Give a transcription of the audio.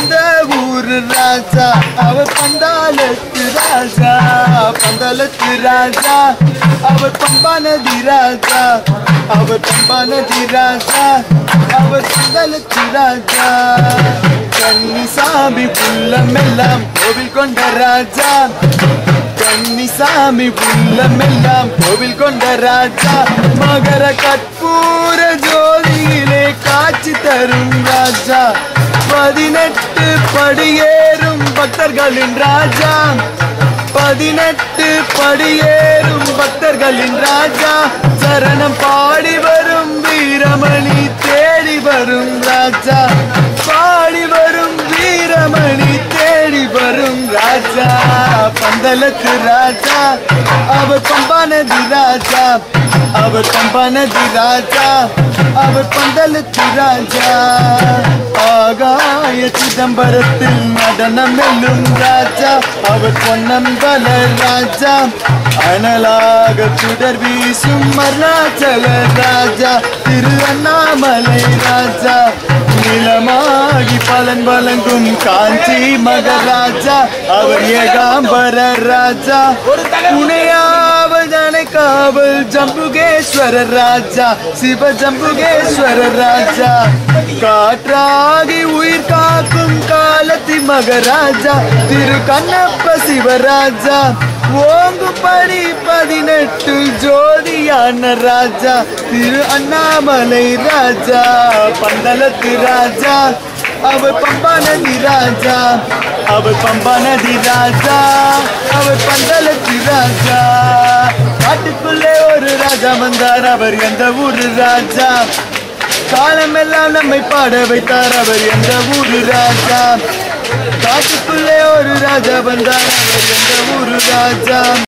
எந்த ஊரு ராஜா அவர் பந்தாலத்து ராஜா பந்தாலத்து ராஜா அவர் பம்பா நதி ராஜா அவர் பம்பா நதி ராஜா அவர் பந்தாலத்து ராஜா கன்னிசாமி உள்ளமெல்லாம் கோவில் கொண்ட ராஜா கன்னிசாமி உள்ளமெல்லாம் கோவில் கொண்ட ராஜா மகர கற்பூர ஜோதியிலே காட்சி தரும் ராஜா பதினெட்டு படியேறும் பக்தர்களின் ராஜா பதினெட்டு படியேறும் பக்தர்களின் ராஜா சரணம் பாடி வரும் வீரமணி தேடி வரும் ராஜா பாடி வரும் வீரமணி தேடி வரும் ராஜா பந்தலத்து ராஜா அவர் பம்பா நதி ராஜா அவர் பம்பா நதி ராஜா அவர் பந்தலத்து ராஜா ஆகாய சிதம்பரத்தில் நடனம் வெல்லும் ராஜா அவர் பொன்னம்பல ராஜா அனலாக சுடர் வீசும் அருணாச்சல ராஜா திரு அண்ணாமலை ராஜா நிலமாகி பலன் வழங்கும் காஞ்சி மகராஜா அவர் ஏகாம்பர ராஜா புனையாவல் காவல் ஜம்புகேஸ்வர ராஜா சிவ ஜம்புகேஸ்வர ராஜா காற்றாகி உயிர் காக்கும் காலத்தி மகராஜா திரு கண்ணப்ப சிவராஜா ஓங்கும் படி பதினெட்டு ஜோதியான ராஜா திரு அண்ணாமலை ராஜா பந்தலத்து ராஜா அவர் பம்பா நதி ராஜா அவர் பம்பா நதி ராஜா அவர் பந்தலத்து ராஜா காட்டுக்குள்ளே ஒரு ராஜா வந்தார் அவர் எந்த ஊரு ராஜா காலமெல்லாம் நம்மை பாட வைத்தார் அவர் எந்த ஊரு ராஜா காட்டுக்குள்ளே ஒரு ராஜா வந்தார் அவர் எந்த ஊரு ராஜா